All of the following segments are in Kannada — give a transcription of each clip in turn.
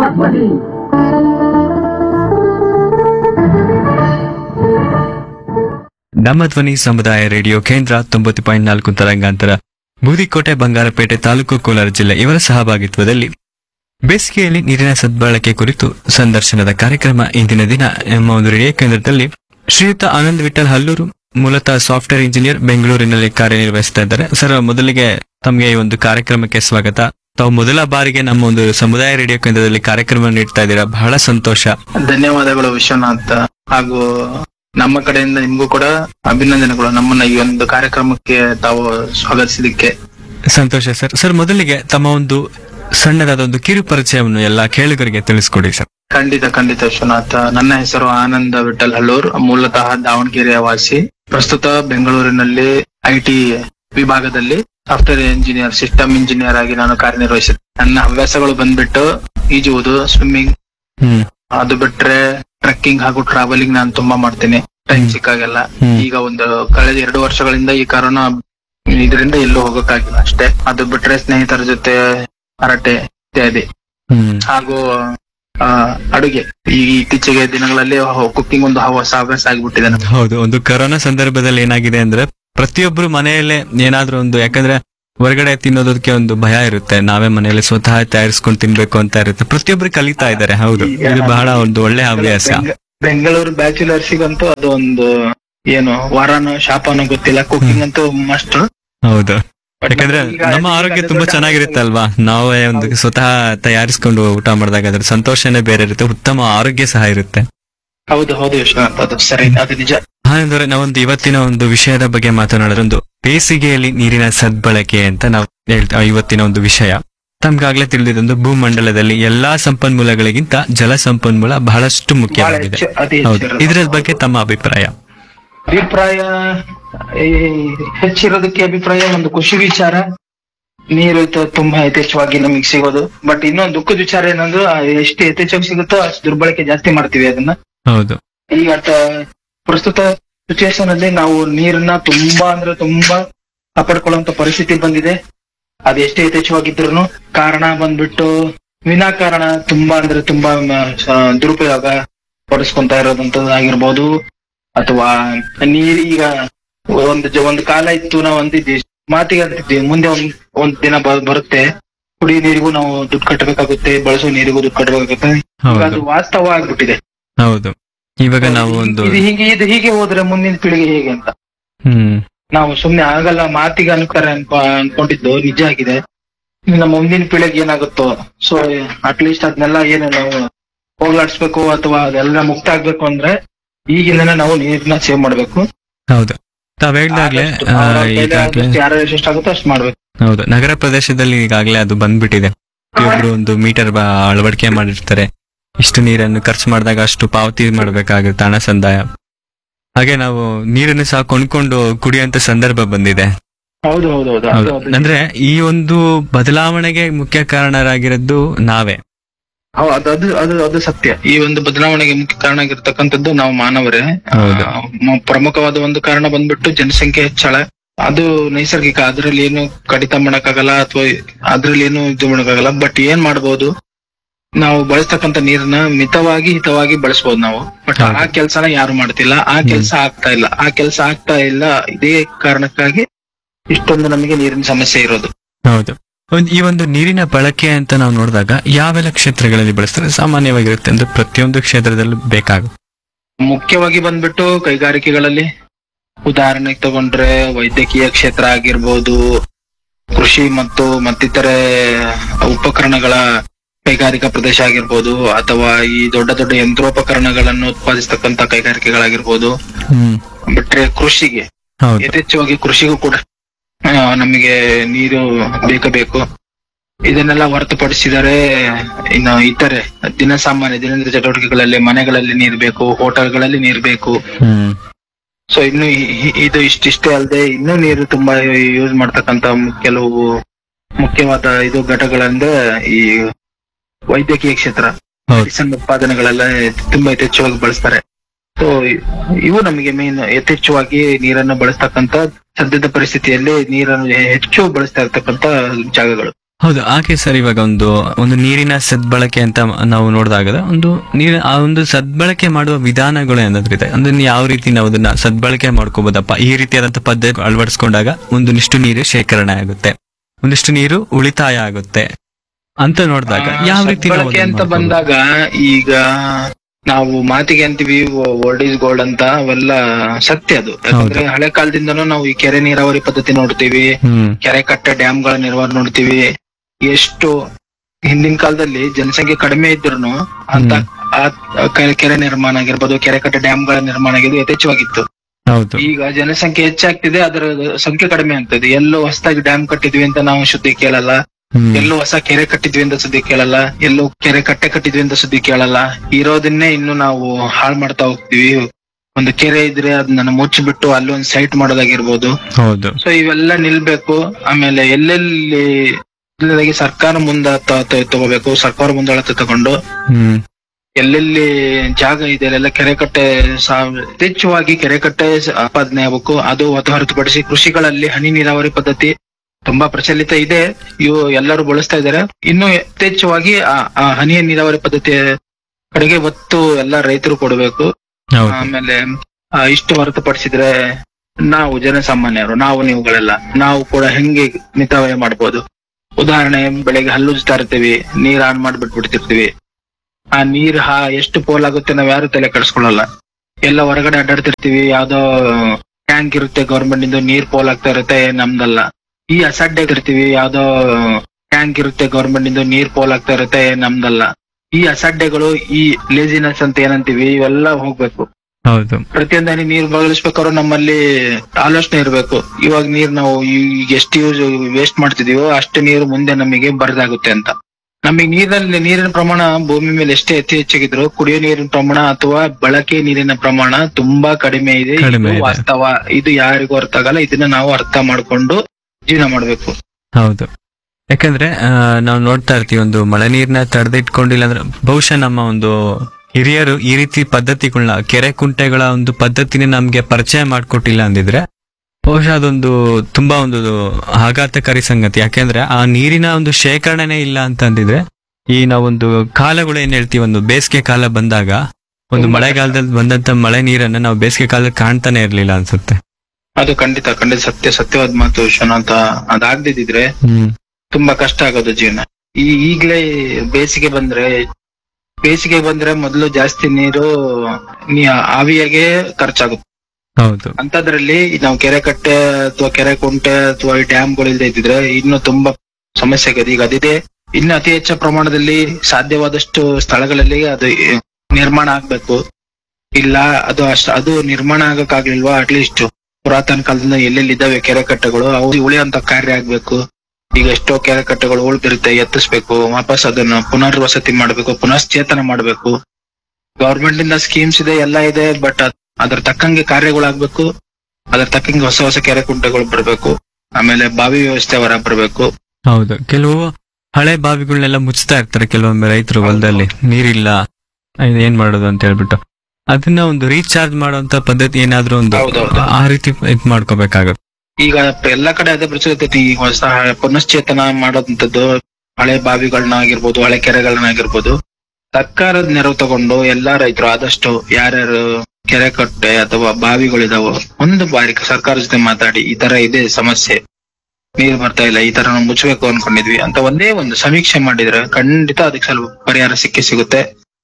ಧ್ವನಿ ನಮ್ಮ ಧ್ವನಿ ಸಮುದಾಯ ರೇಡಿಯೋ ಕೇಂದ್ರ ತೊಂಬತ್ತು ಪಾಯಿಂಟ್ ನಾಲ್ಕು ತರಂಗಾಂತರ ಬೂದಿಕೋಟೆ ಬಂಗಾರಪೇಟೆ ತಾಲೂಕು ಕೋಲಾರ ಜಿಲ್ಲೆ ಇವರ ಸಹಭಾಗಿತ್ವದಲ್ಲಿ ಬೇಸಿಗೆಯಲ್ಲಿ ನೀರಿನ ಸದ್ಬಳಕೆ ಕುರಿತು ಸಂದರ್ಶನದ ಕಾರ್ಯಕ್ರಮ ಇಂದಿನ ದಿನ ನಮ್ಮ ಒಂದು ರೇಡಿಯೋ ಕೇಂದ್ರದಲ್ಲಿ ಶ್ರೀಯುತ ಆನಂದ್ ವಿಠಲ್ ಹಲ್ಲೂರು ಮೂಲತಃ ಸಾಫ್ಟ್ವೇರ್ ಇಂಜಿನಿಯರ್ ಬೆಂಗಳೂರಿನಲ್ಲಿ ಕಾರ್ಯನಿರ್ವಹಿಸ್ತಾ ಇದ್ದಾರೆ ಸರ್ ಮೊದಲಿಗೆ ತಮಗೆ ಈ ಒಂದು ಕಾರ್ಯಕ್ರಮಕ್ಕೆ ಸ್ವಾಗತ ತಾವು ಮೊದಲ ಬಾರಿಗೆ ನಮ್ಮ ಒಂದು ಸಮುದಾಯ ರೇಡಿಯೋ ಕೇಂದ್ರದಲ್ಲಿ ಕಾರ್ಯಕ್ರಮ ನೀಡ್ತಾ ಇದ್ದೀರಾ ಬಹಳ ಸಂತೋಷ ಧನ್ಯವಾದಗಳು ವಿಶ್ವನಾಥ್ ಹಾಗೂ ನಮ್ಮ ಕಡೆಯಿಂದ ನಿಮ್ಗೂ ಕೂಡ ಅಭಿನಂದನೆಗಳು ನಮ್ಮನ್ನ ಈ ಒಂದು ಕಾರ್ಯಕ್ರಮಕ್ಕೆ ತಾವು ಸ್ವಾಗತಿಸಿದಕ್ಕೆ ಸಂತೋಷ ಸರ್ ಸರ್ ಮೊದಲಿಗೆ ತಮ್ಮ ಒಂದು ಸಣ್ಣದಾದ ಒಂದು ಕಿರು ಪರಿಚಯವನ್ನು ಎಲ್ಲ ಕೇಳುಗರಿಗೆ ತಿಳಿಸ್ಕೊಡಿ ಸರ್ ಖಂಡಿತ ಖಂಡಿತ ವಿಶ್ವನಾಥ್ ನನ್ನ ಹೆಸರು ಆನಂದ ವಿಠಲ್ ಹಲ್ಲೂರ್ ಮೂಲತಃ ದಾವಣಗೆರೆಯ ವಾಸಿ ಪ್ರಸ್ತುತ ಬೆಂಗಳೂರಿನಲ್ಲಿ ಐಟಿ ವಿಭಾಗದಲ್ಲಿ ಸಾಫ್ಟ್ವೇರ್ ಇಂಜಿನಿಯರ್ ಸಿಸ್ಟಮ್ ಇಂಜಿನಿಯರ್ ಆಗಿ ನಾನು ಕಾರ್ಯನಿರ್ವಹಿಸುತ್ತೇನೆ ನನ್ನ ಹವ್ಯಾಸಗಳು ಬಂದ್ಬಿಟ್ಟು ಈಜುವುದು ಸ್ವಿಮ್ಮಿಂಗ್ ಹ್ಮ್ ಅದು ಬಿಟ್ರೆ ಟ್ರೆಕ್ಕಿಂಗ್ ಹಾಗೂ ಟ್ರಾವೆಲಿಂಗ್ ನಾನು ತುಂಬಾ ಮಾಡ್ತೀನಿ ಟೈಮ್ ಸಿಕ್ಕಾಗೆಲ್ಲ ಹ್ಮ್. ಈಗ ಒಂದು ಕಳೆದ ಎರಡು ವರ್ಷಗಳಿಂದ ಈ ಕಾರಣ ಇದರಿಂದ ಎಲ್ಲೂ ಹೋಗಕ್ಕಾಗಿಲ್ಲ ಅಷ್ಟೇ ಅದು ಬಿಟ್ರೆ ಸ್ನೇಹಿತರ ಜೊತೆ ಹರಟೆ ಇತ್ಯಾದಿ ಹ್ಮ್ ಹಾಗೂ ಆ, ಅಡುಗೆ ಈ ಇತ್ತೀಚೆಗೆ ದಿನಗಳಲ್ಲಿ ಕುಕ್ಕಿಂಗ್ ಒಂದು ಹೊಸ ಹವ್ಯಾಸ ಆಗಿಬಿಟ್ಟಿದೆ ನಮ್ಗೆ ಹೌದು ಒಂದು ಕೊರೋನಾ ಸಂದರ್ಭದಲ್ಲಿ ಏನಾಗಿದೆ ಅಂದ್ರೆ ಪ್ರತಿಯೊಬ್ರು ಮನೆಯಲ್ಲೇ ಏನಾದ್ರೂ ಒಂದು ಯಾಕಂದ್ರೆ ಹೊರಗಡೆ ತಿನ್ನೋದಕ್ಕೆ ಒಂದು ಭಯ ಇರುತ್ತೆ ನಾವೇ ಮನೆಯಲ್ಲಿ ಸ್ವತಃ ತಯಾರಿಸ್ಕೊಂಡು ತಿನ್ಬೇಕು ಅಂತ ಇರುತ್ತೆ ಪ್ರತಿಯೊಬ್ರು ಕಲಿತಾ ಇದ್ದಾರೆ ಹೌದು ಇದು ಬಹಳ ಒಂದು ಒಳ್ಳೆ ಹವ್ಯಾಸ ಬೆಂಗ- ಬೆಂಗಳೂರು ಬ್ಯಾಚುಲರ್ಸಿಗಂತೂ ಅದು ಒಂದು ಏನು ವಾರನೋ ಶಾಪನೋ ಗೊತ್ತಿಲ್ಲ ಕುಕ್ಕಿಂಗ್ ಅಂತೂ ಮಸ್ಟ್ ಹೌದು ಯಾಕಂದ್ರೆ ನಮ್ಮ ಆರೋಗ್ಯ ತುಂಬಾ ಚೆನ್ನಾಗಿರುತ್ತೆ ಅಲ್ವಾ ನಾವೇ ಒಂದು ಸ್ವತಃ ತಯಾರಿಸ್ಕೊಂಡು ಊಟ ಮಾಡಿದಾಗ ಅದ್ರ ಸಂತೋಷನೇ ಬೇರೆ ಇರುತ್ತೆ ಉತ್ತಮ ಆರೋಗ್ಯ ಸಹ ಇರುತ್ತೆ ಹೌದು ಹೌದು ವಿಶ್ವನಾಥ್ ಅದು ಸರಿ ಅದು ನಿಜ ಹಾಗಂದ್ರೆ ನಾವೊಂದು ಇವತ್ತಿನ ಒಂದು ವಿಷಯದ ಬಗ್ಗೆ ಮಾತನಾಡೋದು ಒಂದು ಬೇಸಿಗೆಯಲ್ಲಿ ನೀರಿನ ಸದ್ಬಳಕೆ ಅಂತ ನಾವು ಹೇಳ್ತಾ ಇವತ್ತಿನ ಒಂದು ವಿಷಯ ತಮ್ಗಾಗ್ಲೇ ತಿಳಿದಿದ್ದೊಂದು ಭೂಮಂಡಲದಲ್ಲಿ ಎಲ್ಲಾ ಸಂಪನ್ಮೂಲಗಳಿಗಿಂತ ಜಲ ಸಂಪನ್ಮೂಲ ಬಹಳಷ್ಟು ಬಹಳ ಮುಖ್ಯವಾಗಿದೆ ಹೆಚ್ಚು ಅತಿ ಹೌದು ಹೆಚ್ಚಿರೋದು. ಇದ್ರ ಬಗ್ಗೆ ತಮ್ಮ ಅಭಿಪ್ರಾಯ ಅಭಿಪ್ರಾಯ ಈ ಹೆಚ್ಚಿರೋದಕ್ಕೆ ಅಭಿಪ್ರಾಯ ಒಂದು ಖುಷಿ ವಿಚಾರ ನೀರು ತ- ತುಂಬಾ ಯಥೇಚ್ಛವಾಗಿ ನಮಗೆ ಸಿಗೋದು ಬಟ್ ಇನ್ನೊಂದು ದುಃಖದ ವಿಚಾರ ಏನಂದ್ರೆ ಆ ಎಷ್ಟು ಯಥೇಚ್ಛವಾಗಿ ಸಿಗುತ್ತೋ ಅಷ್ಟು ದುರ್ಬಳಕೆ ಜಾಸ್ತಿ ಮಾಡ್ತೀವಿ ಅದನ್ನ ಹೌದು ಈಗ ತ- ಪ್ರಸ್ತುತ ಸಿಚುವೇಶನ್ ಅಲ್ಲಿ ನಾವು ನೀರನ್ನ ತುಂಬಾ ಅಂದ್ರೆ ತುಂಬಾ ಕಾಪಾಡ್ಕೊಳ್ಳುವಂತ ಪರಿಸ್ಥಿತಿ ಬಂದಿದೆ ಅದು ಎಷ್ಟೇ ಯಥೇಚ್ಛವಾಗಿದ್ರು ಕಾರಣ ಬಂದ್ಬಿಟ್ಟು ವಿನಾಕಾರಣ ತುಂಬಾ ಅಂದ್ರೆ ತುಂಬಾ ಮ- ಸ- ದುರುಪಯೋಗ ಪಡಿಸ್ಕೊಂತ ಇರೋದಂತದ್ದಾಗಿರ್ಬೋದು ಅಥವಾ ನೀರ್ ಈಗ ಒಂದು ಜ- ಒಂದು ಕಾಲ ಇತ್ತು ನಾವು ಅಂತಿದ್ವಿ ಮಾತಿಗೆ ಅಂತಿದ್ವಿ ಮುಂದೆ ಒಂದ್ ಒಂದ್ ದಿನ ಬ- ಬರುತ್ತೆ ಕುಡಿಯೋ ನೀರಿಗೂ ನಾವು ದುಡ್ಡು ಕಟ್ಟಬೇಕಾಗುತ್ತೆ ಬಳಸೋ ನೀರಿಗೂ ದುಡ್ಡು ಕಟ್ಟಬೇಕಾಗುತ್ತೆ ಈಗ ಹೌದು ಅದು ವಾಸ್ತವ ಆಗ್ಬಿಟ್ಟಿದೆ ಹೌದು ಇವಾಗ ನಾವು ಒಂದು ಇದು ಹೀಗೆ ಇದು ಹೀಗೆ ಹೋದ್ರೆ ಮುಂದಿನ ಪೀಳಿಗೆ ಹೇಗೆ ಅಂತ ಹ್ಮ್ ನಾವು ಸುಮ್ನೆ ಆಗಲ್ಲ ಮಾತಿಗೆ ಅನ್ಕಾರ ಅನ್ಕೊ- ಅನ್ಕೊಂಡಿದ್ದು ನಿಜ ಆಗಿದೆ ಇನ್ನು ನಮ್ಮ ಮುಂದಿನ ಪೀಳಿಗೆ ಏನಾಗುತ್ತೋ ಸೊ ಅಟ್ಲೀಸ್ಟ್ ಅದನ್ನೆಲ್ಲ ಏನು ನಾವು ಹೋಗ್ಲಾಡ್ಸ್ಬೇಕು ಅಥವಾ ಅದೆಲ್ಲ ಮುಕ್ತ ಆಗ್ಬೇಕು ಅಂದ್ರೆ ಈಗಿಂದನೇ ನಾವು ನೀರ್ನ ಸೇವ್ ಮಾಡ್ಬೇಕು ಹೌದು ತಾವ್ ಹೇಳ್ದಾಗ್ಲೇ ಆ, ಈಗಾಗ್ಲೇ ಯಾರು ಎಷ್ಟಾಗುತ್ತೋ ಅಷ್ಟು ಮಾಡ್ಬೇಕು ಹೌದು ನಗರ ಪ್ರದೇಶದಲ್ಲಿ ಈಗಾಗಲೇ ಅದು ಬಂದ್ಬಿಟ್ಟಿದೆ ಪ್ರತಿಯೊಬ್ರು ಒಂದು ಮೀಟರ್ ಅಳವಡಿಕೆ ಮಾಡಿರ್ತಾರೆ ಇಷ್ಟು ನೀರನ್ನು ಖರ್ಚು ಮಾಡಿದಾಗ ಅಷ್ಟು ಪಾವತಿ ಮಾಡಬೇಕಾಗುತ್ತೆ ಹಣ ಸಂದಾಯ ಹಾಗೆ ನಾವು ನೀರನ್ನು ಸಹ ಕೊಂಡ್ಕೊಂಡು ಕುಡಿಯುವಂತ ಸಂದರ್ಭ ಬಂದಿದೆ ಹೌದು ಹೌದು ಹೌದು ಹೌದು ಅದು- ಅದು- ಅಂದ್ರೆ ಈ ಒಂದು ಬದಲಾವಣೆಗೆ ಮುಖ್ಯ ಕಾರಣರಾಗಿರೋದು ನಾವೇ ಹೌದು, ಅದು ಅದು ಅದು ಅದು ಸತ್ಯ ಈ ಒಂದು ಬದಲಾವಣೆಗೆ ಮುಖ್ಯ ಕಾರಣ ಆಗಿರ್ತಕ್ಕಂಥದ್ದು ನಾವು ಮಾನವರೇ ಹೌದು. ಆ, ಮ- ಪ್ರಮುಖವಾದ ಒಂದು ಕಾರಣ ಬಂದ್ಬಿಟ್ಟು ಜನಸಂಖ್ಯೆ ಹೆಚ್ಚಳ ಅದು ನೈಸರ್ಗಿಕ ಅದ್ರಲ್ಲಿ ಏನು ಕಡಿತ ಮಾಡಕ್ಕಾಗಲ್ಲ ಅಥವಾ ಅದ್ರಲ್ಲಿ ಏನು ಇದು ಮಾಡಕ್ಕಾಗಲ್ಲ ಬಟ್ ಏನ್ ಮಾಡ್ಬೋದು ನಾವು ಬಳಸ್ತಕ್ಕಂಥ ನೀರನ್ನ ಮಿತವಾಗಿ ಹಿತವಾಗಿ ಬಳಸ್ಬೋದು ನಾವು ಬಟ್ ಆ ಹೌದು. ಕೆಲ್ಸನ ಯಾರು ಮಾಡ್ತಿಲ್ಲ ಆ ಕೆಲ್ಸ ಆಗ್ತಾ ಇಲ್ಲ ಆ ಕೆಲ್ಸ ಆಗ್ತಾ ಇಲ್ಲ ಇದೇ ಕಾರಣಕ್ಕಾಗಿ ಇಷ್ಟೊಂದು ನಮಗೆ ನೀರಿನ ಸಮಸ್ಯೆ ಇರೋದು ಹೌದು ಒಂದ್- ಈ ಒಂದು ನೀರಿನ ಬಳಕೆ ಅಂತ ನಾವು ನೋಡಿದಾಗ ಯಾವೆಲ್ಲ ಕ್ಷೇತ್ರಗಳಲ್ಲಿ ಬಳಸ್ತಾರೆ ಸಾಮಾನ್ಯವಾಗಿರುತ್ತೆ ಅಂದ್ರೆ ಪ್ರತಿಯೊಂದು ಕ್ಷೇತ್ರದಲ್ಲೂ ಬೇಕಾಗುತ್ತೆ ಮುಖ್ಯವಾಗಿ ಬಂದ್ಬಿಟ್ಟು ಕೈಗಾರಿಕೆಗಳಲ್ಲಿ ಉದಾಹರಣೆಗೆ ತಗೊಂಡ್ರೆ ವೈದ್ಯಕೀಯ ಕ್ಷೇತ್ರ ಆಗಿರ್ಬೋದು ಕೃಷಿ ಮತ್ತು ಮತ್ತಿತರೆ ಉಪಕರಣಗಳ ಕೈಗಾರಿಕಾ ಪ್ರದೇಶ ಆಗಿರ್ಬೋದು ಅಥವಾ ಈ ದೊಡ್ಡ ದೊಡ್ಡ ಯಂತ್ರೋಪಕರಣಗಳನ್ನು ಉತ್ಪಾದಿಸ್ತಕ್ಕಂತ ಕೈಗಾರಿಕೆಗಳಾಗಿರ್ಬೋದು ಹ್ಮ್ ಬಿಟ್ರೆ ಕೃಷಿಗೆ ಹೌದು ಯಥೇಚ್ಛವಾಗಿ ಕೃಷಿಗೂ ಕೂಡ ಆ, ನಮಗೆ ನೀರು ಬೇಕೇ ಬೇಕು ಇದನ್ನೆಲ್ಲ ಹೊರತುಪಡಿಸಿದರೆ ಇನ್ನು ಇತರೆ ದಿನ ಸಾಮಾನ್ಯ ದಿನನಿತ್ಯ ಚಟುವಟಿಕೆಗಳಲ್ಲಿ ಮನೆಗಳಲ್ಲಿ ನೀರು ಬೇಕು ಹೋಟೆಲ್ಗಳಲ್ಲಿ ನೀರು ಬೇಕು ಹ್ಮ್ ಸೊ ಇನ್ನು ಇ- ಇ- ಇದು ಇಷ್ಟಿಷ್ಟೇ ಅಲ್ಲದೆ ಇನ್ನೂ ನೀರು ತುಂಬಾ ಯೂಸ್ ಮಾಡ್ತಕ್ಕಂತ ಕೆಲವು ಮುಖ್ಯವಾದ ಇದು ಘಟಕಗಳಂದ್ರೆ ಈ ವೈದ್ಯಕೀಯ ಕ್ಷೇತ್ರ ಹೌದು ಮೆಡಿಸಿನ್ ಉತ್ಪಾದನೆಗಳೆಲ್ಲ ತುಂಬಾ ಯಥೇಚ್ಛವಾಗಿ ಬಳಸ್ತಾರೆ ಸೊ ಇವು ನಮಗೆ ಮೇನ್ ಯಥೇಚ್ಛವಾಗಿ ನೀರನ್ನು ಬಳಸ್ತಕ್ಕಂತ ಸದ್ಯದ ಪರಿಸ್ಥಿತಿಯಲ್ಲಿ ನೀರನ್ನು ಹೆಚ್ಚು ಬಳಸ್ತಾ ಇರ್ತಕ್ಕಂತ ಜಾಗಗಳು ಹೌದು ಹಾಗೆ ಸರ್ ಇವಾಗ ಒಂದು ಒಂದು ನೀರಿನ ಸದ್ಬಳಕೆ ಅಂತ ನಾವು ನೋಡಿದಾಗ ಒಂದು ನೀರ ಆ ಒಂದು ಸದ್ಬಳಕೆ ಮಾಡುವ ವಿಧಾನಗಳು ಏನಾದ್ರು ಇದೆ ಅಂದ್ರೆ ನೀವು ಯಾವ ರೀತಿ ನಾವು ಅದನ್ನ ಸದ್ಬಳಕೆ ಮಾಡ್ಕೋಬಹುದಪ್ಪ ಈ ರೀತಿಯಾದಂತ ಪದ್ಧತಿ ಅಳವಡಿಸ್ಕೊಂಡಾಗ ಒಂದಿಷ್ಟು ನೀರು ಶೇಖರಣೆ ಆಗುತ್ತೆ ಒಂದಿಷ್ಟು ನೀರು ಉಳಿತಾಯ ಆಗುತ್ತೆ ಅಂತ ನೋಡಿದಾಗ ಯಾವ ರೀತಿ ನಾವು ಸದ್ಬಳಕೆ ಅದನ್ನ ಅಂತ ಮಾಡ್ಕೋಬಹುದು? ಬಂದಾಗ ಈಗ ನಾವು ಮಾತಿಗೆ ಅಂತೀವಿ ಓಲ್ಡ್ ಈಸ್ ಗೋಲ್ಡ್ ಅಂತ ಅವೆಲ್ಲ ಸತ್ಯ ಅದು ಯಾಕಂದ್ರೆ ಹಳೆ ಕಾಲದಿಂದನೂ ನಾವು ಈ ಕೆರೆ ನೀರಾವರಿ ಪದ್ಧತಿ ನೋಡ್ತೀವಿ ಹ್ಮ್ ಕೆರೆ ಕಟ್ಟೆ ಡ್ಯಾಮ್ಗಳ ನಿರ್ವಹಣೆ ನೋಡ್ತೀವಿ ಎಷ್ಟು ಹಿಂದಿನ ಕಾಲದಲ್ಲಿ ಜನಸಂಖ್ಯೆ ಕಡಿಮೆ ಇದ್ರು ಅಂತ ಆ ಕೆರೆ- ಕೆರೆ ನಿರ್ಮಾಣ ಆಗಿರ್ಬೋದು ಕೆರೆ ಕಟ್ಟೆ ಡ್ಯಾಮ್ಗಳ ನಿರ್ಮಾಣ ಆಗಿದ್ದು ಯಥೇಚ್ಛವಾಗಿತ್ತು ಹೌದು ಈಗ ಜನಸಂಖ್ಯೆ ಹೆಚ್ಚಾಗ್ತಿದೆ ಅದರ ಸಂಖ್ಯೆ ಕಡಿಮೆ ಆಗ್ತದೆ ಎಲ್ಲೋ ಹೊಸದಾಗಿ ಡ್ಯಾಮ್ ಕಟ್ಟಿದ್ವಿ ಅಂತ ನಾವು ಸುದ್ದಿ ಕೇಳಲ್ಲ ಹ್ಮ್ ಎಲ್ಲೋ ಹೊಸ ಕೆರೆ ಕಟ್ಟಿದ್ವಿ ಅಂತ ಸುದ್ದಿ ಕೇಳಲ್ಲ ಎಲ್ಲೋ ಕೆರೆ ಕಟ್ಟೆ ಕಟ್ಟಿದ್ವಿ ಅಂತ ಸುದ್ದಿ ಕೇಳಲ್ಲ ಇರೋದನ್ನೇ ಇನ್ನು ನಾವು ಹಾಳು ಮಾಡ್ತಾ ಹೋಗ್ತೀವಿ ಒಂದು ಕೆರೆ ಇದ್ರೆ ಅದನ್ನ ಮುಚ್ಚಿಬಿಟ್ಟು ಅಲ್ಲಿ ಒಂದು ಸೈಟ್ ಮಾಡೋದಾಗಿರ್ಬೋದು ಹೌದು ಸೊ ಇವೆಲ್ಲ ನಿಲ್ಬೇಕು ಆಮೇಲೆ ಎಲ್ಲೆಲ್ಲಿ ಇಲ್ಲದಾಗಿ ಸರ್ಕಾರ ಮುಂದ ತ- ತ- ತಗೋಬೇಕು ಸರ್ಕಾರ ಮುಂದಾಳತೆ ತಗೊಂಡು ಹ್ಮ್ ಎಲ್ಲೆಲ್ಲಿ ಜಾಗ ಇದೆ ಅಲ್ಲೆಲ್ಲ ಕೆರೆ ಕಟ್ಟೆ ಸಾ- ಯಥೇಚ್ಛವಾಗಿ ಕೆರೆ ಕಟ್ಟೆ ಸ- ಆಪಾದನೆ ಆಗ್ಬೇಕು ಅದು ಹೊತ್ತು ಹೊರತುಪಡಿಸಿ ಕೃಷಿಗಳಲ್ಲಿ ಹನಿ ನೀರಾವರಿ ಪದ್ಧತಿ ತುಂಬಾ ಪ್ರಚಲಿತ ಇದೆ ಇವು ಎಲ್ಲರೂ ಬಳಸ್ತಾ ಇದ್ದಾರೆ ಇನ್ನು ಯಥೇಚ್ಛವಾಗಿ ಆ- ಆ ಹನಿ ನೀರಾವರಿ ಪದ್ಧತಿಯ ಕಡೆಗೆ ಒತ್ತು ಎಲ್ಲ ರೈತರು ಕೊಡಬೇಕು ಹೌದು ಆಮೇಲೆ ಆ, ಇಷ್ಟು ಹೊರತುಪಡಿಸಿದ್ರೆ ನಾವು ಜನಸಾಮಾನ್ಯರು ನಾವು ನೀವುಗಳೆಲ್ಲ ನಾವು ಕೂಡ ಹೆಂಗೆ ಮಿತವ್ಯಯ ಮಾಡ್ಬೋದು ಉದಾಹರಣೆ ಬೆಳಿಗ್ಗೆ ಹಲ್ಲುಜ್ತಾ ಇರ್ತೀವಿ ನೀರ್ ಆನ್ ಮಾಡ್ಬಿಟ್ಬಿಡ್ತಿರ್ತೀವಿ ಆ ನೀರ್ ಹಾ ಎಷ್ಟು ಪೋಲ್ ಆಗುತ್ತೆ ನಾವ್ ಯಾರು ತಲೆ ಕೆಡಿಸ್ಕೊಳ್ಳಲ್ಲ ಎಲ್ಲ ಹೊರಗಡೆ ಅಡ್ಡಾಡ್ತಿರ್ತೀವಿ ಯಾವ್ದೋ ಟ್ಯಾಂಕ್ ಇರುತ್ತೆ ಗೌರ್ಮೆಂಟ್ ಇಂದ ನೀರ್ ಪೋಲ್ ಆಗ್ತಾ ಇರುತ್ತೆ ನಮ್ದಲ್ಲ ಈ ಅಸಡ್ಡೆ ಇರ್ತೀವಿ ಯಾವ್ದೋ ಟ್ಯಾಂಕ್ ಇರುತ್ತೆ ಗೌರ್ಮೆಂಟ್ ಇಂದ ನೀರ್ ಪೋಲ್ ಆಗ್ತಾ ಇರುತ್ತೆ ನಮ್ದಲ್ಲ ಈ ಅಸಡ್ಡೆಗಳು ಈ ಲೇಜಿನೆಸ್ ಅಂತ ಏನಂತೀವಿ ಇವೆಲ್ಲ ಹೋಗ್ಬೇಕು ಹೌದು ಪ್ರತಿಯೊಂದು ಹನಿ ನೀರು ಬದಲಿಸ್ಬೇಕಾದ್ರೂ ನಮ್ಮಲ್ಲಿ ಆಲೋಚನೆ ಇರಬೇಕು ಇವಾಗ ನೀರ್ ನಾವು ಈಗ ಎಷ್ಟು ಯೂಸ್ ವೇಸ್ಟ್ ಮಾಡ್ತಿದೀವೋ ಅಷ್ಟು ನೀರು ಮುಂದೆ ನಮಗೆ ಬರದಾಗುತ್ತೆ ಅಂತ ನಮಗೆ ನೀರಿನಲ್ಲಿ ನೀರಿನ ಪ್ರಮಾಣ ಭೂಮಿ ಮೇಲೆ ಎಷ್ಟೇ ಅತಿ ಹೆಚ್ಚಾಗಿದ್ರು ಕುಡಿಯೋ ನೀರಿನ ಪ್ರಮಾಣ ಅಥವಾ ಬಳಕೆ ನೀರಿನ ಪ್ರಮಾಣ ತುಂಬಾ ಕಡಿಮೆ ಇದೆ ಕಡಿಮೆ ಇದು ಇದೆ. ವಾಸ್ತವ ಇದು ಯಾರಿಗೂ ಅರ್ಥ ಆಗಲ್ಲ ಇದನ್ನ ನಾವು ಅರ್ಥ ಮಾಡ್ಕೊಂಡು ಜೀವನ ಮಾಡ್ಬೇಕು ಹೌದು ಯಾಕಂದ್ರೆ ಆ, ನಾವು ನೋಡ್ತಾ ಇರ್ತೀವಿ ಒಂದು ಮಳೆ ನೀರ್ನ ತಡೆದಿಟ್ಕೊಂಡಿಲ್ಲ ಅಂದ್ರೆ ಬಹುಶಃ ನಮ್ಮ ಒಂದು ಹಿರಿಯರು ಈ ರೀತಿ ಪದ್ಧತಿಗಳನ್ನ ಕೆರೆ ಕುಂಟೆಗಳ ಒಂದು ಪದ್ಧತಿನ ನಮ್ಗೆ ಪರಿಚಯ ಮಾಡ್ಕೊಟ್ಟಿಲ್ಲ ಅಂದಿದ್ರೆ ಬಹುಶಃ ಅದೊಂದು ತುಂಬಾ ಒಂದು ಆಘಾತಕಾರಿ ಸಂಗತಿ ಯಾಕೆಂದ್ರೆ ಆ ನೀರಿನ ಒಂದು ಶೇಖರಣೆನೇ ಇಲ್ಲ ಅಂತ ಅಂದಿದ್ರೆ ಈ ನಾವೊಂದು ಕಾಲಗಳು ಏನ್ ಹೇಳ್ತೀವಿ ಒಂದು ಬೇಸಿಗೆ ಕಾಲ ಬಂದಾಗ ಒಂದು ತುಂಬಾ ಮಳೆಗಾಲದಲ್ಲಿ ಬಂದಂತ ಮಳೆ ನೀರನ್ನ ನಾವು ಬೇಸಿಗೆ ಕಾಲದಲ್ಲಿ ಕಾಣ್ತಾನೆ ಇರ್ಲಿಲ್ಲ ಅನ್ಸುತ್ತೆ ಅದು ಖಂಡಿತ ಖಂಡಿತ ಸತ್ಯ ಸತ್ಯವಾದ ಮಾತು ವಿಶ್ವನಾಥ ಅದಾಗ್ದಿದ್ರೆ ಹ್ಮ್ ತುಂಬಾ ಕಷ್ಟ ಆಗೋದು ಜೀವನ ಈ ಈಗ್ಲೇ ಬೇಸಿಗೆ ಬಂದ್ರೆ ಬೇಸಿಗೆ ಬಂದ್ರೆ ಮೊದಲು ಜಾಸ್ತಿ ನೀರು ನೀ ಆವಿಯಾಗೆ ಖರ್ಚಾಗುತ್ತೆ ಹೌದು ಅಂತದ್ರಲ್ಲಿ ನಾವು ಕೆರೆ ಕಟ್ಟೆ ಅಥವಾ ಕೆರೆ ಕುಂಟೆ ಅಥವಾ ಈ ಡ್ಯಾಮ್ಗಳು ಇಲ್ದೇ ಇದ್ದಿದ್ರೆ ಇನ್ನು ತುಂಬಾ ಸಮಸ್ಯೆ ಆಗಿದೆ ಈಗ ಅದಿದೆ ಇನ್ನು ಅತಿ ಹೆಚ್ಚು ಪ್ರಮಾಣದಲ್ಲಿ ಸಾಧ್ಯವಾದಷ್ಟು ಸ್ಥಳಗಳಲ್ಲಿ ಅದು ನಿರ್ಮಾಣ ಆಗ್ಬೇಕು ಇಲ್ಲ ಅದು ಅಷ್ಟ ಅದು ನಿರ್ಮಾಣ ಆಗಕ್ಕಾಗ್ಲಿಲ್ವಾ ಅಟ್ಲೀಸ್ಟ್ ಪುರಾತನ ಕಾಲದಿಂದ ಎಲ್ಲೆಲ್ಲಿ ಇದ್ದಾವೆ ಕೆರೆ ಕಟ್ಟೆಗಳು ಅವು ಉಳಿಯುವಂತ ಕಾರ್ಯ ಆಗ್ಬೇಕು ಈಗ ಎಷ್ಟೋ ಕೆರೆ ಕಟ್ಟೆಗಳು ಉಳ್ದಿರುತ್ತೆ ಎತ್ತಿಸ್ಬೇಕು ವಾಪಸ್ ಅದನ್ನ ಪುನರ್ವಸತಿ ಮಾಡ್ಬೇಕು ಪುನಶ್ಚೇತನ ಮಾಡ್ಬೇಕು ಗವರ್ಮೆಂಟ್ ಇಂದ ಸ್ಕೀಮ್ಸ್ ಇದೆ ಎಲ್ಲ ಇದೆ ಬಟ್ ಅದ್ರ ತಕ್ಕಂಗೆ ಕಾರ್ಯಗಳಾಗ್ಬೇಕು ಅದ್ರ ತಕ್ಕಂಗೆ ಹೊಸ ಹೊಸ ಕೆರೆ ಕುಂಟೆಗಳು ಬರ್ಬೇಕು ಆಮೇಲೆ ಬಾವಿ ವ್ಯವಸ್ಥೆ ಹೊರ ಬರ್ಬೇಕು ಹೌದು ಕೆಲವು ಹಳೆ ಬಾವಿಗಳನ್ನೆಲ್ಲ ಮುಚ್ತಾ ಇರ್ತಾರೆ ಕೆಲವೊಮ್ಮೆ ರೈತರು ಹೊಲದಲ್ಲಿ ನೀರಿಲ್ಲ ಇದು ಏನ್ ಮಾಡೋದು ಅಂತ ಹೇಳ್ಬಿಟ್ಟು ಅದನ್ನ ಒಂದು ರೀಚಾರ್ಜ್ ಮಾಡುವಂತ ಪದ್ಧತಿ ಏನಾದ್ರೂ ಒಂದು ಹೌದೌದು. ಆ ರೀತಿ ಇದ್ ಮಾಡ್ಕೋಬೇಕಾಗುತ್ತೆ ಈಗ ಎಲ್ಲಾ ಕಡೆ ಅದೇ ಪ್ರಚಲಿತ ಈಗ ಹೊಸ ಪುನಶ್ಚೇತನ ಮಾಡೋದಂಥದ್ದು ಹಳೆ ಬಾವಿಗಳನ್ನ ಆಗಿರ್ಬೋದು ಹಳೆ ಕೆರೆಗಳನ್ನ ಆಗಿರ್ಬೋದು ಸರ್ಕಾರದ ನೆರವು ತಗೊಂಡು ಎಲ್ಲಾ ರೈತರು ಆದಷ್ಟು ಯಾರ್ಯಾರು ಕೆರೆ ಕಟ್ಟೆ ಅಥವಾ ಬಾವಿಗಳಿದಾವೋ ಒಂದು ಬಾರಿ ಸರ್ಕಾರ ಜೊತೆ ಮಾತಾಡಿ ಈ ತರ ಇದೆ ಸಮಸ್ಯೆ ನೀರು ಬರ್ತಾ ಇಲ್ಲ ಈ ತರ ನಾವು ಮುಚ್ಚಬೇಕು ಅನ್ಕೊಂಡಿದ್ವಿ ಅಂತ ಒಂದೇ ಒಂದು ಸಮೀಕ್ಷೆ ಮಾಡಿದ್ರೆ ಖಂಡಿತ ಅದಕ್ಕೆ ಸ್ವಲ್ಪ ಪರಿಹಾರ ಸಿಕ್ಕೇ ಸಿಗುತ್ತೆ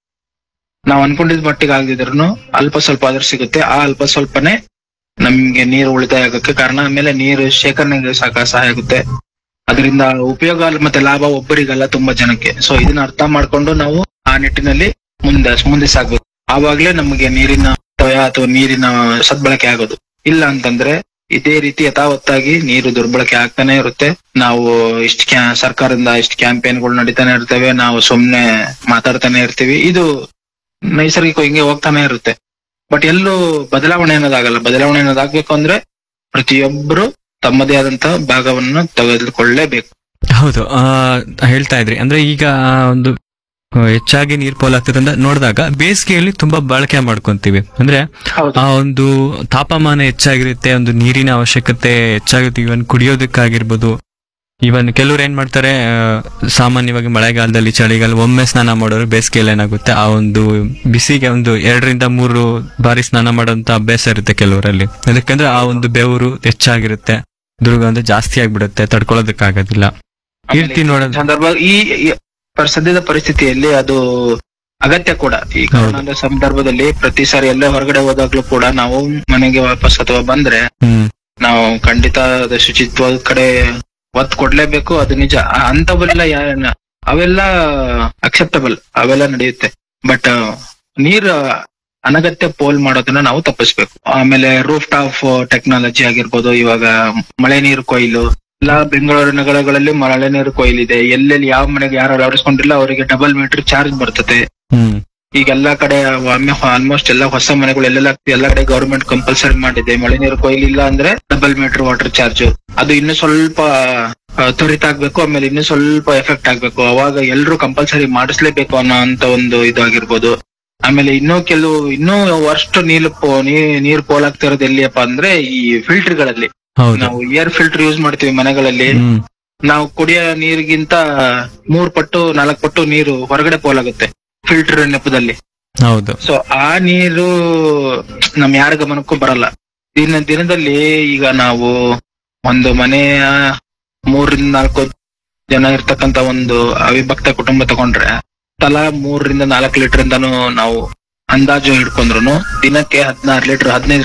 ನಾವ್ ಅನ್ಕೊಂಡಿದ್ ಮಟ್ಟಿಗೆ ಆಗದಿದ್ರು ಅಲ್ಪ ಸ್ವಲ್ಪ ಆದ್ರೂ ಸಿಗುತ್ತೆ ಆ ಅಲ್ಪ ಸ್ವಲ್ಪನೇ ನಮ್ಗೆ ನೀರು ಉಳಿತಾಯ ಆಗಕ್ಕೆ ಕಾರಣ ಆಮೇಲೆ ನೀರು ಶೇಖರಣೆಗೆ ಸಾಕ ಸಹಾಯ ಆಗುತ್ತೆ ಅದರಿಂದ ಉಪಯೋಗ ಅಲ್ಲ ಮತ್ತೆ ಲಾಭ ಒಬ್ಬರಿಗಲ್ಲ ತುಂಬಾ ಜನಕ್ಕೆ ಸೊ ಇದನ್ನ ಅರ್ಥ ಮಾಡ್ಕೊಂಡು ನಾವು ಆ ನಿಟ್ಟಿನಲ್ಲಿ ಮುಂದೆ ಮುಂದೆ ಸಾಗ್ಬೇಕು ಆವಾಗ್ಲೇ ನಮಗೆ ನೀರಿನ ಅಪವ್ಯಯ ಅಥವಾ ನೀರಿನ ಸದ್ಬಳಕೆ ಆಗೋದು ಇಲ್ಲ ಅಂತಂದ್ರೆ ಇದೇ ರೀತಿ ಯಥಾವತ್ತಾಗಿ ನೀರು ದುರ್ಬಳಕೆ ಆಗ್ತಾನೆ ಇರುತ್ತೆ ನಾವು ಇಷ್ಟ ಕ್ಯಾ ಸರ್ಕಾರದಿಂದ ಇಷ್ಟ ಕ್ಯಾಂಪೇನ್ಗಳು ನಡೀತಾನೆ ಇರ್ತವೆ ನಾವು ಸುಮ್ನೆ ಮಾತಾಡ್ತಾನೆ ಇರ್ತೀವಿ ಇದು ನೈಸರ್ಗಿಕ ಹಿಂಗೆ ಹೋಗ್ತಾನೆ ಇರುತ್ತೆ ಬಟ್ ಎಲ್ಲೂ ಬದಲಾವಣೆ ಅನ್ನೋದಾಗಲ್ಲ ಬದಲಾವಣೆ ಅನ್ನೋದಾಗ್ಬೇಕು ಅಂದ್ರೆ ಪ್ರತಿಯೊಬ್ಬರು ತಮ್ಮದೇ ಆದಂತಹ ಭಾಗವನ್ನು ತೆಗೆದುಕೊಳ್ಳೇಬೇಕು ಹೌದು ಆ, ಹೇಳ್ತಾ ಇದ್ರಿ ಅಂದ್ರೆ ಈಗ ಆ ಒಂದು ಆ, ಹೆಚ್ಚಾಗಿ ನೀರ್ ಪೋಲಾಗ್ತದೆ ಅಂತ ನೋಡಿದಾಗ ಬೇಸಿಗೆಯಲ್ಲಿ ತುಂಬಾ ಬಳಕೆ ಮಾಡ್ಕೊಂತೀವಿ ಅಂದ್ರೆ ಹೌದು ಆ ಒಂದು ತಾಪಮಾನ ಹೆಚ್ಚಾಗಿರುತ್ತೆ ಒಂದು ನೀರಿನ ಅವಶ್ಯಕತೆ ಹೆಚ್ಚಾಗುತ್ತೆ ಇವನ್ ಕುಡಿಯೋದಕ್ಕಾಗಿರ್ಬೋದು ಇವನ್ ಕೆಲವ್ರು ಏನ್ ಮಾಡ್ತಾರೆ ಆ, ಸಾಮಾನ್ಯವಾಗಿ ಮಳೆಗಾಲದಲ್ಲಿ ಚಳಿಗಾಲ ಒಮ್ಮೆ ಸ್ನಾನ ಮಾಡೋರು ಬೇಸಿಗೆಯಲ್ಲಿ ಏನಾಗುತ್ತೆ ಆ ಒಂದು ಬಿಸಿಗೆ ಒಂದು ಎರಡರಿಂದ ಮೂರು ಬಾರಿ ಸ್ನಾನ ಮಾಡೋಂತ ಅಭ್ಯಾಸ ಇರುತ್ತೆ ಕೆಲವರಲ್ಲಿ ಅದಕ್ಕಂದ್ರೆ ಆ ಒಂದು ಬೆವರು ಹೆಚ್ಚಾಗಿರುತ್ತೆ ದುರ್ಗಂಧ ಜಾಸ್ತಿ ಆಗ್ಬಿಡುತ್ತೆ ತಡ್ಕೊಳ್ಳೋದಕ್ಕಾಗೋದಿಲ್ಲ ಈ ರೀತಿ ನೋಡೋದು ಸಂದರ್ಭ ಈ ಈ ಪರ್- ಸದ್ಯದ ಪರಿಸ್ಥಿತಿಯಲ್ಲಿ ಅದು ಅಗತ್ಯ ಕೂಡ ಈ ಕೊರೋನಾದ ಸಂದರ್ಭದಲ್ಲಿ ಪ್ರತಿ ಸಾರಿ ಎಲ್ಲೇ ಹೊರಗಡೆ ಹೋದಾಗ್ಲೂ ಕೂಡ ನಾವು ಮನೆಗೆ ವಾಪಸ್ ಅಥವಾ ಬಂದ್ರೆ ಹ್ಮ್ ನಾವು ಖಂಡಿತ ಅದು ಶುಚಿತ್ವದ ಕಡೆ ಒತ್ತು ಕೊಡ್ಲೇಬೇಕು ಅದು ನಿಜ ಆ- ಅಂತವೆಲ್ಲ ಯಾ- ಅವೆಲ್ಲ ಅಕ್ಸೆಪ್ಟಬಲ್ ಅವೆಲ್ಲ ನಡೆಯುತ್ತೆ ಬಟ್ ನೀರ್ ಅನಗತ್ಯ ಪೋಲ್ ಮಾಡೋದನ್ನ ನಾವು ತಪ್ಪಿಸ್ಬೇಕು ಆಮೇಲೆ ರೂಫ್ ಟಾಪ್ ಟೆಕ್ನಾಲಜಿ ಆಗಿರ್ಬೋದು ಇವಾಗ ಮಳೆ ನೀರು ಕೊಯ್ಲು ಎಲ್ಲಾ ಬೆಂಗಳೂರು ನಗರಗಳಲ್ಲಿ ಮಳೆ ನೀರು ಕೊಯ್ಲಿದೆ ಎಲ್ಲೆಲ್ಲಿ ಯಾವ ಮನೆಗೆ ಯಾರು ಅಳವಡಿಸ್ಕೊಂಡಿಲ್ಲ ಅವರಿಗೆ ಡಬಲ್ ಮೀಟರ್ ಚಾರ್ಜ್ ಬರ್ತದೆ ಹ್ಮ್ ಈಗ ಎಲ್ಲಾ ಕಡೆ ಆಲ್ಮೋಸ್ಟ್ ಎಲ್ಲ ಹೊಸ ಮನೆಗಳು ಎಲ್ಲೆಲ್ಲ ಎಲ್ಲ ಕಡೆ ಗವರ್ಮೆಂಟ್ ಕಂಪಲ್ಸರಿ ಮಾಡಿದೆ ಮಳೆ ನೀರು ಕೊಯ್ಲಿಲ್ಲ ಅಂದ್ರೆ ಡಬಲ್ ಮೀಟರ್ ವಾಟರ್ ಚಾರ್ಜ್ ಅದು ಇನ್ನು ಸ್ವಲ್ಪ ಆ, ತ್ವರಿತ ಆಗ್ಬೇಕು ಆಮೇಲೆ ಇನ್ನು ಸ್ವಲ್ಪ ಎಫೆಕ್ಟ್ ಆಗ್ಬೇಕು ಅವಾಗ ಎಲ್ರು ಕಂಪಲ್ಸರಿ ಮಾಡಿಸ್ಲೇಬೇಕು ಅನ್ನೋ ಅಂತ ಒಂದು ಇದಾಗಿರ್ಬೋದು ಆಮೇಲೆ ಇನ್ನೂ ಕೆಲವು ಇನ್ನೂ ವರ್ಸ್ಟ್ ನೀರು ಪೋ- ನೀ- ನೀರು ಪೋಲಾಗ್ತಿರೋದು ಎಲ್ಲಿಯಪ್ಪ ಅಂದ್ರೆ ಈ ಫಿಲ್ಟರ್ ಗಳಲ್ಲಿ ಹೌದು ನಾವು ಏರ್ ಫಿಲ್ಟರ್ ಯೂಸ್ ಮಾಡ್ತೀವಿ ಮನೆಗಳಲ್ಲಿ ಹ್ಮ್ ನಾವು ಕುಡಿಯೋ ನೀರಿಗಿಂತ ಮೂರ್ ಪಟ್ಟು ನಾಲ್ಕು ಪಟ್ಟು ನೀರು ಹೊರಗಡೆ ಪೋಲಾಗುತ್ತೆ ಫಿಲ್ಟರ್ ನೆಪದಲ್ಲಿ ಹೌದು ಸೊ ಆ ನೀರು ನಮ್ ಯಾರ ಗಮನಕ್ಕೂ ಬರಲ್ಲ ದಿನ ದಿನದಲ್ಲಿ ಈಗ ನಾವು ಒಂದು ಮನೆಯ ಮೂರರಿಂದ ನಾಲ್ಕು ಜನ ಇರ್ತಕ್ಕಂತ ಒಂದು ಅವಿಭಕ್ತ ಕುಟುಂಬ ತಗೊಂಡ್ರೆ ತಲಾ ಮೂರರಿಂದ ನಾಲ್ಕು ಲೀಟರ್ ಇಂದಾನು ನಾವು ಅಂದಾಜು ಹಿಡ್ಕೊಂಡ್ರು ದಿನಕ್ಕೆ ಹದಿನಾರು ಲೀಟರ್ ಹದಿನೈದು